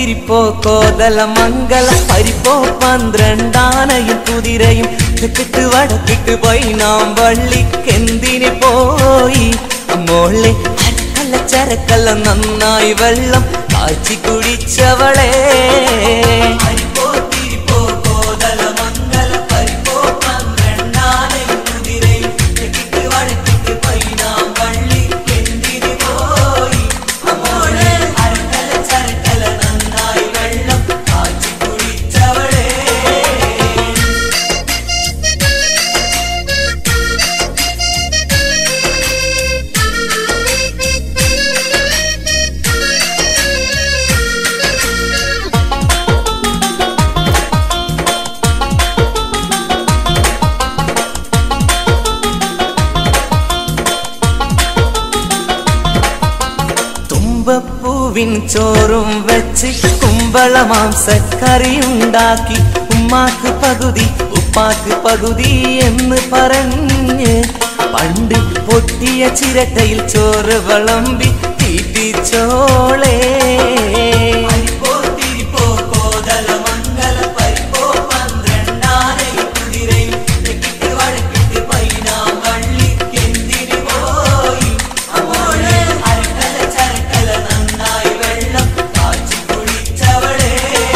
തിരിപ്പോ കോതല മംഗല പരിപ്പോ പന്ത്രണ്ടാനയും കുതിരയും തെക്കിട്ട് വടക്കിട്ട് പോയി നാം വള്ളിക്കെന്തിന് പോയി മോളെ അരക്കല്ല ചരക്കല്ല നന്നായി വെള്ളം കാച്ചി കുടിച്ചവളെ പരിപ്പോ തിരിപ്പോ കോതല മംഗല പരിപ്പോ പന്ത്രണ്ടാനയും കുതിരയും തെക്കിട്ട് വടക്കിട്ട് പോയി നാം വള്ളിക്കെന്തിന് പോയി മോളെ അരക്കല ചരക്കല നന്നായി വെള്ളം കാച്ചി കുടിച്ചവളെ തുമ്പപ്പൂവിൻ ചോറും വെച്ച് കുമ്പള മാംസക്കറിയുണ്ടാക്കി ഉമ്മാക്ക് പകുതി ഉപ്പാക്ക് പകുതി എന്ന് പറഞ്ഞ് പണ്ട് പൊട്ടിയ ചിരട്ടയിൽ ചോറ് വിളമ്പി തീറ്റിച്ചോളേ പരിപ്പോ തിരിപ്പോ കോതല മംഗല പരിപ്പോ പന്ത്രണ്ടാനയും കുതിരയും തെക്കിട്ട് വഴക്കിട്ട് പൈനാം വള്ളിക്കെന്തിന് പോയി അമോളെ അരക്കല ചരക്കല നന്നായി വെള്ളം കാച്ചി കുടിച്ചവളെ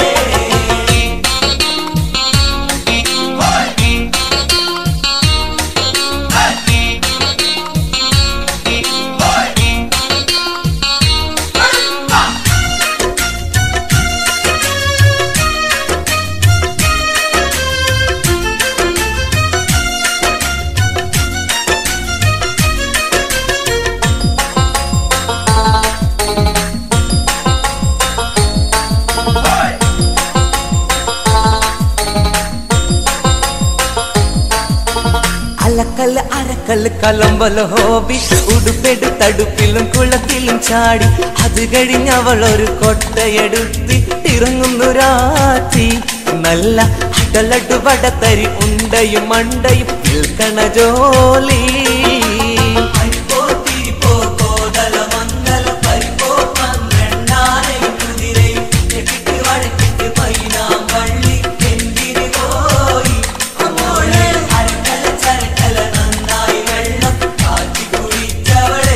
അലക്കല്ല് അരക്കല്ല് കലമ്പല ഹോബി ഉടുപ്പെടുത്തടുപ്പിലും കുളത്തിലും ചാടി അത് കഴിഞ്ഞവൾ ഒരു കൊട്ടയെടുത്ത് ഇറങ്ങുന്നു രാത്രി നല്ല അടലടു വടത്തരി ഉണ്ടയും മണ്ടയും നിൽക്കണ ജോലി പരിപ്പോ തിരിപ്പോ കോതല മംഗല പരിപ്പോ പന്ത്രണ്ടാനയും കുതിരയും തെക്കിട്ട് വടക്കിട്ട് പൈനാം വള്ളിക്കെന്തിന് പോയി അമോളെ അരക്കല ചരക്കല നന്നായി വെള്ളം കാച്ചി കുടിച്ചവളെ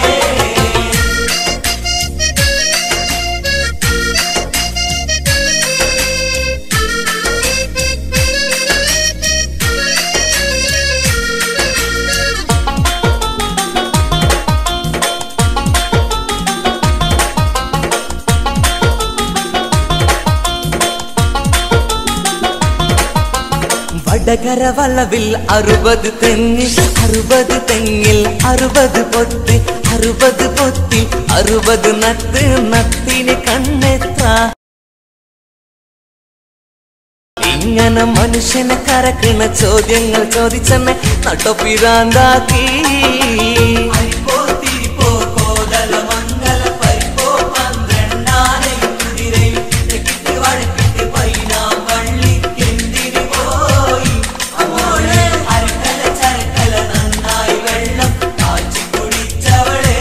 വടകര വളവിൽ അറുപത് തെങ്ങ് അറുപത് തെങ്ങിൽ അറുപത് പൊത്ത് അറുപത് പൊത്തിൽ അറുപത് നത്ത് നത്തിന് കണ്ണെത്ര ഇങ്ങനെ മനുഷ്യനെ കരക്കണ ചോദ്യങ്ങൾ ചോദിച്ചെന്നെ നട്ടൊപ്പിരാന്താക്കി പരിപ്പോ തിരിപ്പോ കോതല മംഗല പരിപ്പോ പന്ത്രണ്ടാനയും കുതിരയും തെക്കിട്ട് വഴക്കിട്ട് പൈനാം വള്ളിക്കെന്തിന് പോയി അമോളെ അരക്കല ചരക്കല നന്നായി വെള്ളം കാച്ചി കുടിച്ചവളെ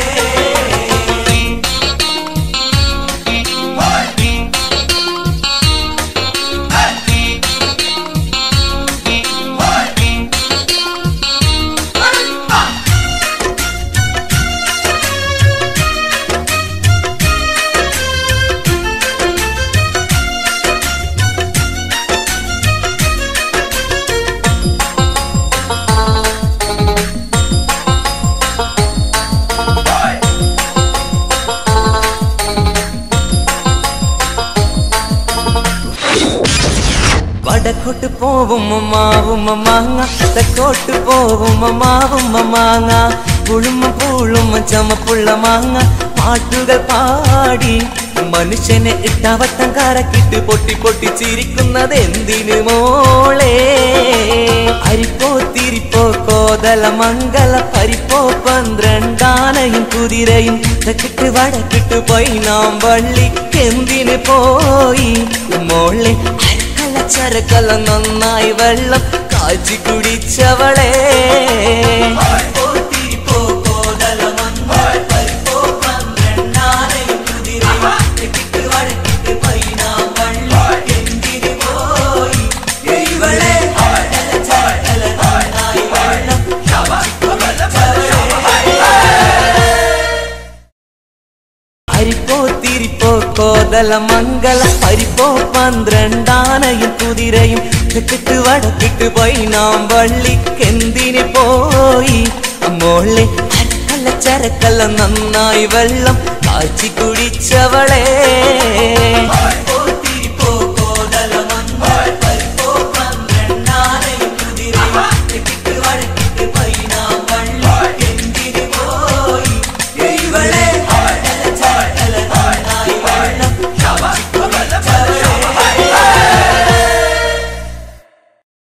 വടക്കോട്ട് പോവും മാവും മാങ്ങ തെക്കോട്ട് പോവും മാവും മാങ്ങ പുളുമ പൂളും ചമപ്പുള്ള മാങ്ങ പാട്ടുകൾ പാടി മനുഷ്യനെ ഇട്ടവട്ടം കറക്കിട്ട് പൊട്ടി പൊട്ടി ചിരിക്കുന്നത് എന്തിനു മോളെ അരിപ്പോ തിരിപ്പോ കോതല മംഗല പരിപ്പോ പന്ത്രണ്ടാനയും കുതിരയും തെക്കിട്ട് വടക്കിട്ട് പോയി നാം വള്ളിക്കെന്തിന് പോയി മോളെ അരക്കല ചരക്കല നന്നായി വെള്ളം കാച്ചി കുടിച്ചവളെ പരിപ്പോ തിരിപ്പോ കോതല മംഗല പരിപ്പോ പന്ത്രണ്ടാനയും കുതിരയും തെക്കിട്ട് വടക്കിട്ട് പോയി കോതല മംഗല പരിപ്പോ പന്ത്രണ്ടാനയും കുതിരയും തെക്കിട്ട് വടക്കിട്ട് പോയി നാം വള്ളിക്കെന്തിന് പോയി മോളെ അരക്കല്ല ചരക്കല്ല നന്നായി വെള്ളം കാച്ചി കുടിച്ചവളെ